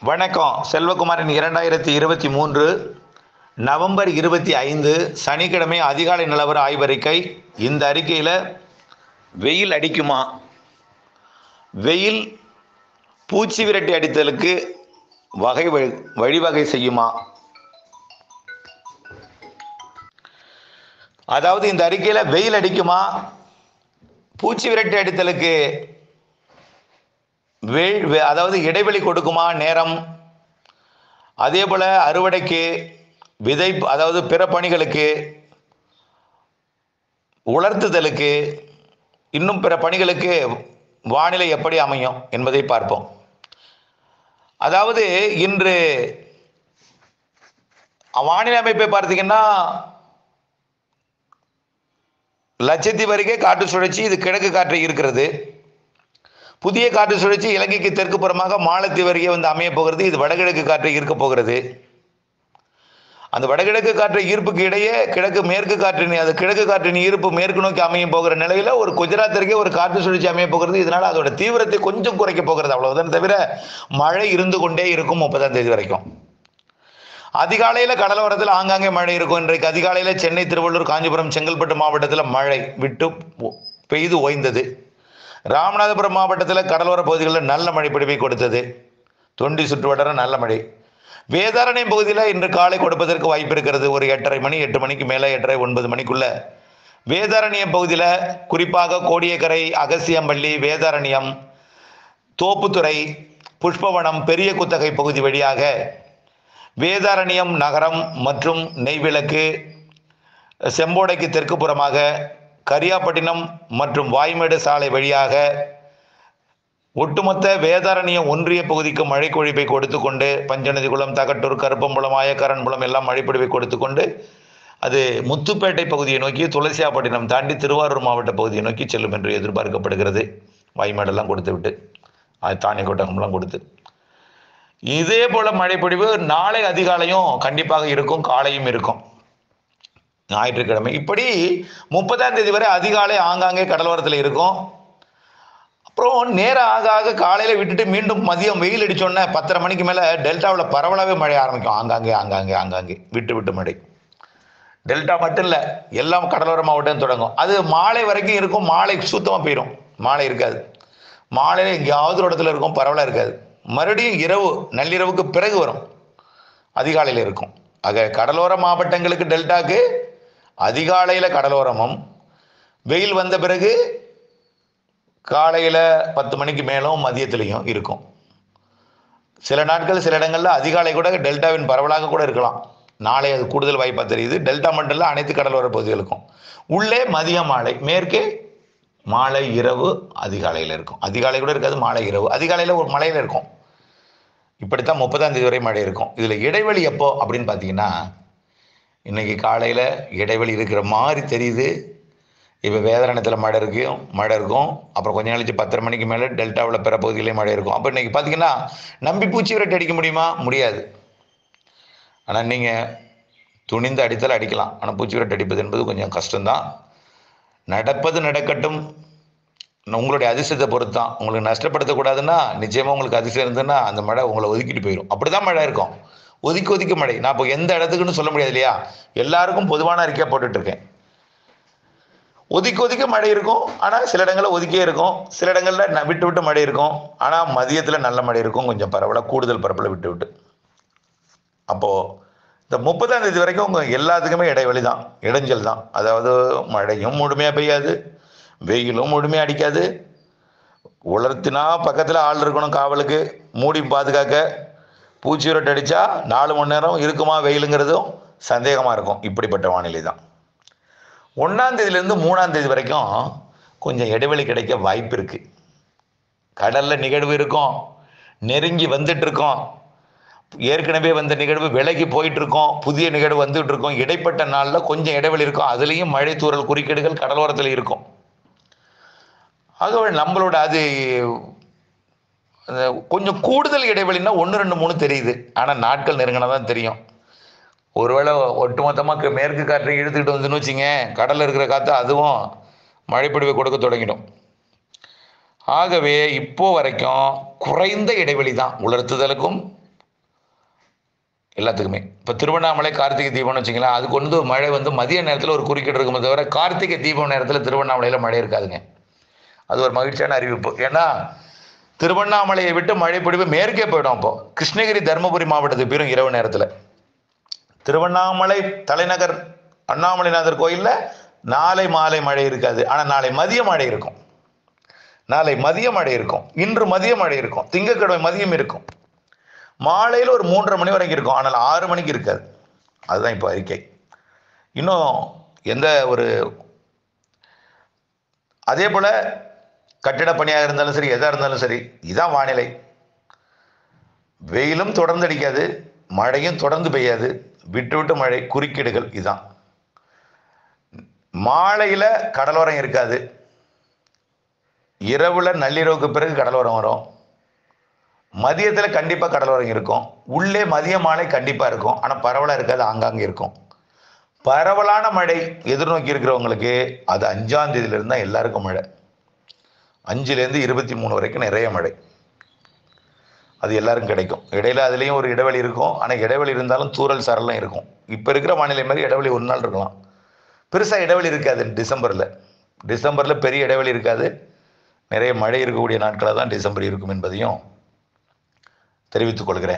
வணக்கம் செல்வகுமாரின் இரண்டாயிரத்தி இருபத்தி மூன்று நவம்பர் இருபத்தி ஐந்து சனிக்கிழமை அதிகாலை நிலவர ஆய்வறிக்கை இந்த அறிக்கையில் வெயில் அடிக்குமா வெயில் பூச்சி விரட்டி அடித்தலுக்கு வகை வழி- வழிவகை செய்யுமா அதாவது இந்த அறிக்கையில் வெயில் அடிக்குமா பூச்சி விரட்டி அடித்தலுக்கு வெள் வெ- அதாவது இடைவெளி கொடுக்குமா நேரம் அதே போல் அறுவடைக்கு விதை அதாவது பிற பணிகளுக்கு உலர்த்துதலுக்கு இன்னும் பிற பணிகளுக்கு வானிலை எப்படி அமையும் என்பதை பார்ப்போம் அதாவது இன்று வானிலை அமைப்பை பார்த்தீங்கன்னா லட்சத்தீவு அருகே காற்று சுழற்சி இது கிழக்கு காற்று இருக்கிறது புதிய காற்று சுழற்சி இலங்கைக்கு தெற்கு புறமாக மாலத்தீவு அருகே வந்து அமையப் போகிறது இது வடகிழக்கு காற்றை ஈர்க்கப் போகிறது அந்த வடகிழக்கு காற்று ஈர்ப்புக்கு இடையே கிழக்கு மேற்கு காற்றின் அது கிழக்கு காற்றின் ஈர்ப்பு மேற்கு நோக்கி அமைய போகிற நிலையில ஒரு குஜராத் அருகே ஒரு காற்று சுழற்சி அமைய போகிறது இதனால அதோட தீவிரத்தை கொஞ்சம் குறைக்க போகிறது அவ்வளவுதான் தவிர மழை இருந்து கொண்டே இருக்கும் முப்பதாம் தேதி வரைக்கும் அதிகாலையில் கடலோரத்தில் ஆங்காங்கே மழை இருக்கும் இன்றைக்கு அதிகாலையில் சென்னை திருவள்ளூர் காஞ்சிபுரம் செங்கல்பட்டு மாவட்டத்தில் மழை விட்டு ஒ- பெய்து ஓய்ந்தது ராமநாதபுரம் மாவட்டத்தில் கடலோர பகுதிகளில் நல்ல மழை பிடிப்பை கொடுத்தது தொண்டி சுற்றுவட்டாரம் நல்ல மழை வேதாரண்யம் பகுதியில் இன்று காலை கொடுப்பதற்கு வாய்ப்பு இருக்கிறது ஒரு எட்டரை மணி எட்டு மணிக்கு மேலே எட்டரை ஒன்பது மணிக்குள்ள வேதாரண்யம் பகுதியில் குறிப்பாக கோடியக்கரை அகசியம்பள்ளி வேதாரண்யம் தோப்புத்துறை புஷ்பவனம் பெரிய குத்தகை பகுதி வழியாக வேதாரண்யம் நகரம் மற்றும் நெய்விளக்கு செம்போடைக்கு தெற்கு புறமாக கரியாப்பட்டினம் மற்றும் வாய்மேடு சாலை வழியாக ஒட்டுமொத்த வேதாரண்யம் ஒன்றிய பகுதிக்கு மழை கொழிப்பை கொடுத்து கொண்டு பஞ்சநதிக்குளம் தகட்டூர் கருப்பம்புலம் ஆயக்காரன்புலம் எல்லாம் மழைப்பொழிவை கொடுத்து கொண்டு அது முத்துப்பேட்டை பகுதியை நோக்கி துளசியாப்பட்டினம் தாண்டி திருவாரூர் மாவட்ட பகுதியை நோக்கி செல்லும் என்று எதிர்பார்க்கப்படுகிறது வாய்மேடெல்லாம் கொடுத்து விட்டு அது தானே கொட்டகம்லாம் கொடுத்து இதே போல மழைப்பொழிவு நாளை அதிகாலையும் கண்டிப்பாக இருக்கும் காலையும் இருக்கும் ஞாயிற்றுக்கிழமை இப்படி முப்பதாம் தேதி வரை அதிகாலை ஆங்காங்கே கடலோரத்தில் இருக்கும் அப்புறம் நேரம் ஆக ஆக காலையில் விட்டுட்டு மீண்டும் மதியம் வெயில் அடிச்சோன்னே பத்தரை மணிக்கு மேலே டெல்டாவில் பரவலாகவே மழை ஆரம்பிக்கும் ஆங்காங்கே ஆங்காங்கே ஆங்காங்கே விட்டு விட்டு மழை டெல்டா மட்டும் இல்லை எல்லாம் கடலோர மாவட்டம் தொடங்கும் அது மாலை வரைக்கும் இருக்கும் மாலை சுத்தமாக போயிடும் மாலை இருக்காது மாலையில் எங்கேயாவது ஒரு இடத்துல இருக்கும் பரவலாக இருக்காது மறுபடியும் இரவு நள்ளிரவுக்கு பிறகு வரும் அதிகாலையில் இருக்கும் ஆக கடலோர மாவட்டங்களுக்கு டெல்டாக்கு அதிகாலையில் கடலோரமும் வெயில் வந்த பிறகு காலையில் பத்து மணிக்கு மேலும் மதியத்துலேயும் இருக்கும் சில நாட்கள் சில இடங்களில் அதிகாலை கூட டெல்டாவின் பரவலாக கூட இருக்கலாம் நாளை அது கூடுதல் வாய்ப்பாக தெரியுது டெல்டா மட்டும் இல்லை அனைத்து கடலோர பகுதிகளுக்கும் உள்ளே மதிய மாலை மேற்கே மாலை இரவு அதிகாலையில் இருக்கும் அதிகாலை கூட இருக்காது மாலை இரவு அதிகாலையில் ஒரு மலையில் இருக்கும் இப்படித்தான் முப்பதாம் தேதி வரை மழை இருக்கும் இதில் இடைவெளி எப்போ அப்படின்னு பார்த்தீங்கன்னா இன்னைக்கு காலையில் இடைவெளி இருக்கிற மாதிரி தெரியுது இப்போ வேதாரணத்தில் மழை இருக்கும் மழை இருக்கும் அப்புறம் கொஞ்ச நாளைக்கு பத்தரை மணிக்கு மேலே டெல்டாவில் பிற பகுதியிலேயே மழை இருக்கும் அப்போ இன்னைக்கு பார்த்தீங்கன்னா நம்பி பூச்சி விரட்டி அடிக்க முடியுமா முடியாது ஆனால் நீங்கள் துணிந்து அடித்தால் அடிக்கலாம் ஆனால் பூச்சி விரட்டி அடிப்பது என்பது கொஞ்சம் கஷ்டம்தான் நடப்பது நடக்கட்டும் உங்களுடைய அதிர்ஷ்டத்தை பொறுத்து தான் உங்களுக்கு நஷ்டப்படுத்தக்கூடாதுன்னா நிச்சயமாக உங்களுக்கு அதிர்ஷ்டம் இருந்ததுன்னா அந்த மழை உங்களை ஒதுக்கிட்டு போயிடும் அப்படி தான் மழை இருக்கும் ஒதுக்கி ஒதுக்கி மழை நான் இப்போ எந்த இடத்துக்குன்னு சொல்ல முடியாது இல்லையா எல்லாருக்கும் பொதுவான அறிக்கையாக போட்டுட்டு இருக்கேன் ஒதுக்கி ஒதுக்கி மழை இருக்கும் ஆனால் சில இடங்களில் ஒதுக்கியே இருக்கும் சில இடங்களில் ந- விட்டு விட்டு மழை இருக்கும் ஆனால் மதியத்தில் நல்ல மழை இருக்கும் கொஞ்சம் பரவலாக கூடுதல் பரப்பில் விட்டு விட்டு அப்போது இந்த முப்பதாம் தேதி வரைக்கும் உங்கள் எல்லாத்துக்குமே இடைவெளி தான் இடைஞ்சல் தான் அதாவது மழையும் முழுமையாக பெய்யாது வெயிலும் முழுமையாக அடிக்காது உலர்த்தினா பக்கத்தில் ஆள் இருக்கணும் காவலுக்கு மூடி பாதுகாக்க பூச்சி விரட்டு அடித்தா நாலு மணி நேரம் இருக்குமா வெயிலுங்கிறதும் சந்தேகமாக இருக்கும் இப்படிப்பட்ட வானிலை தான் ஒன்றாம் தேதியிலேருந்து மூணாம் தேதி வரைக்கும் கொஞ்சம் இடைவெளி கிடைக்க வாய்ப்பு இருக்குது கடலில் நிகழ்வு இருக்கும் நெருங்கி வந்துட்டு இருக்கோம் ஏற்கனவே வந்த நிகழ்வு விலகி போயிட்டு இருக்கோம் புதிய நிகழ்வு வந்துட்டு இருக்கோம் இடைப்பட்ட நாளில் கொஞ்சம் இடைவெளி இருக்கும் அதுலேயும் மழை தூறல் குறுக்கீடுகள் கடலோரத்தில் இருக்கும் ஆகவே நம்மளோட அது அது கொஞ்சம் கூடுதல் இடைவெளின்னா ஒன்று ரெண்டு மூணு தெரியுது ஆனால் நாட்கள் நெருங்கினா தான் தெரியும் ஒருவேளை ஒட்டுமொத்தமாக மேற்கு காற்றை இழுத்துக்கிட்டு வந்துன்னு வச்சுங்க கடலில் இருக்கிற காற்று அதுவும் மழைப்பொழிவை கொடுக்க தொடங்கிடும் ஆகவே இப்போ வரைக்கும் குறைந்த இடைவெளி தான் உலர்த்துதலுக்கும் எல்லாத்துக்குமே இப்போ திருவண்ணாமலை கார்த்திகை தீபம்னு வச்சிங்களேன் அதுக்கு வந்து மழை வந்து மதிய நேரத்தில் ஒரு குறுக்கீடு இருக்குமே தவிர கார்த்திகை தீபம் நேரத்தில் திருவண்ணாமலையில் மழை இருக்காதுங்க அது ஒரு மகிழ்ச்சியான அறிவிப்பு ஏன்னா திருவண்ணாமலையை விட்டு மழை பொழிவு மேற்கே போயிடும் அப்போ கிருஷ்ணகிரி தருமபுரி மாவட்டத்துக்கு போயிடும் இரவு நேரத்தில் திருவண்ணாமலை தலைநகர் அண்ணாமலைநாதர் கோயிலில் நாளை மாலை மழை இருக்காது ஆனால் நாளை மதிய மழை இருக்கும் நாளை மதிய மழை இருக்கும் இன்று மதிய மழை இருக்கும் திங்கட்கிழமை மதியம் இருக்கும் மாலையில் ஒரு மூன்றரை மணி வரைக்கும் இருக்கும் ஆனால் ஆறு மணிக்கு இருக்காது அதுதான் இப்போ அறிக்கை இன்னும் எந்த ஒரு அதே போல் கட்டிட பணியாக இருந்தாலும் சரி எதாக இருந்தாலும் சரி இதான் வானிலை வெயிலும் தொடர்ந்து அடிக்காது மழையும் தொடர்ந்து பெய்யாது விட்டு விட்டு மழை குறுக்கீடுகள் இதான் மாலையில் கடலோரம் இருக்காது இரவுல நள்ளிரவுக்கு பிறகு கடலோரம் வரும் மதியத்தில் கண்டிப்பாக கடலோரம் இருக்கும் உள்ளே மதிய மாலை கண்டிப்பாக இருக்கும் ஆனால் பரவலாக இருக்காது ஆங்காங்கே இருக்கும் பரவலான மழை எதிர்நோக்கி இருக்கிறவங்களுக்கு அது அஞ்சாம் தேதியிலிருந்து தான் எல்லாருக்கும் மழை அஞ்சுலேருந்து இருபத்தி மூணு வரைக்கும் நிறைய மழை அது எல்லாருக்கும் கிடைக்கும் இடையில அதுலேயும் ஒரு இடைவெளி இருக்கும் ஆனால் இடைவெளி இருந்தாலும் தூறல் சாரலாம் இருக்கும் இப்போ இருக்கிற வானிலை மாதிரி இடைவெளி ஒரு நாள் இருக்கலாம் பெருசாக இடைவெளி இருக்காது டிசம்பரில் டிசம்பரில் பெரிய இடைவெளி இருக்காது நிறைய மழை இருக்கக்கூடிய நாட்களாக தான் டிசம்பர் இருக்கும் என்பதையும் தெரிவித்துக் கொள்கிறேன்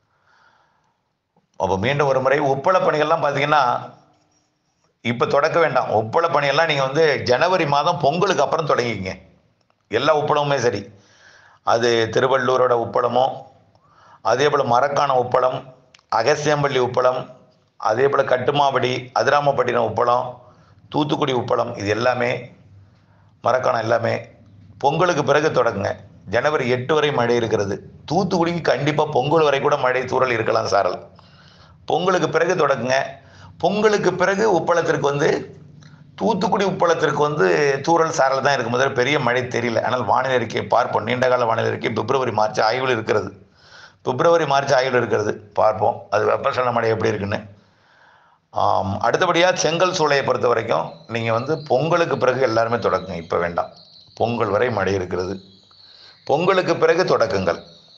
அப்போ மீண்டும் ஒரு முறை உப்பள பணிகள்லாம் பார்த்தீங்கன்னா இப்போ தொடக்க வேண்டாம் உப்பள பணியெல்லாம் நீங்கள் வந்து ஜனவரி மாதம் பொங்கலுக்கு அப்புறம் தொடங்கிங்க எல்லா உப்பளமுமே சரி அது திருவள்ளூரோட உப்பளமும் அதே போல் மரக்காண உப்பளம் அகசியம்பள்ளி உப்பளம் அதே போல் கட்டுமாவடி அதிராமப்பட்டினம் உப்பளம் தூத்துக்குடி உப்பளம் இது எல்லாமே மரக்காணம் எல்லாமே பொங்கலுக்கு பிறகு தொடங்குங்க ஜனவரி எட்டு வரை மழை இருக்கிறது தூத்துக்குடிக்கு கண்டிப்பாக பொங்கல் வரை கூட மழை தூறல் இருக்கலாம் சாரல் பொங்கலுக்கு பிறகு தொடங்குங்க பொங்கலுக்கு பிறகு உப்பளத்திற்கு வந்து தூத்துக்குடி உப்பளத்திற்கு வந்து தூறல் சாரல் தான் இருக்கும் முதல்ல பெரிய மழை தெரியல ஆனால் வானிலை அறிக்கையை பார்ப்போம் நீண்டகால வானிலை அறிக்கை பிப்ரவரி மார்ச் ஆய்வில் இருக்கிறது பிப்ரவரி மார்ச் ஆய்வில் இருக்கிறது பார்ப்போம் அது வெப்பசலன மழை எப்படி இருக்குன்னு ஆம், அடுத்தபடியாக செங்கல் சூளையை பொறுத்த வரைக்கும் நீங்கள் வந்து பொங்கலுக்கு பிறகு எல்லாருமே தொடக்குங்க இப்போ வேண்டாம் பொங்கல் வரை மழை இருக்கிறது பொங்கலுக்கு பிறகு தொடக்குங்கள்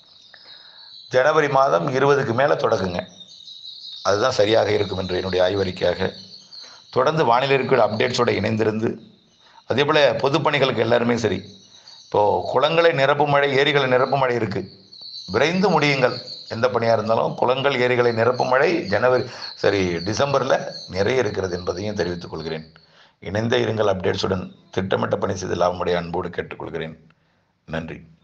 ஜனவரி மாதம் இருபதுக்கு மேலே தொடக்குங்க அதுதான் சரியாக இருக்கும் என்று என்னுடைய ஆய்வறிக்கையாக தொடர்ந்து வானிலை இருக்கிற அப்டேட்ஸோட இணைந்திருந்து அதே போல் பொதுப்பணிகளுக்கு எல்லாருமே சரி இப்போது குளங்களை நிரப்பும் மழை ஏரிகளை நிரப்பும் மழை இருக்குது விரைந்து முடியுங்கள் எந்த பணியாக இருந்தாலும் குளங்கள் ஏரிகளை நிரப்பும் மழை ஜனவரி சரி டிசம்பரில் நிறைய இருக்கிறது என்பதையும் தெரிவித்துக் கொள்கிறேன் இணைந்த இருங்கள் அப்டேட்ஸுடன் திட்டமிட்ட பணி செய்து லாபமுடைய அன்போடு கேட்டுக்கொள்கிறேன் நன்றி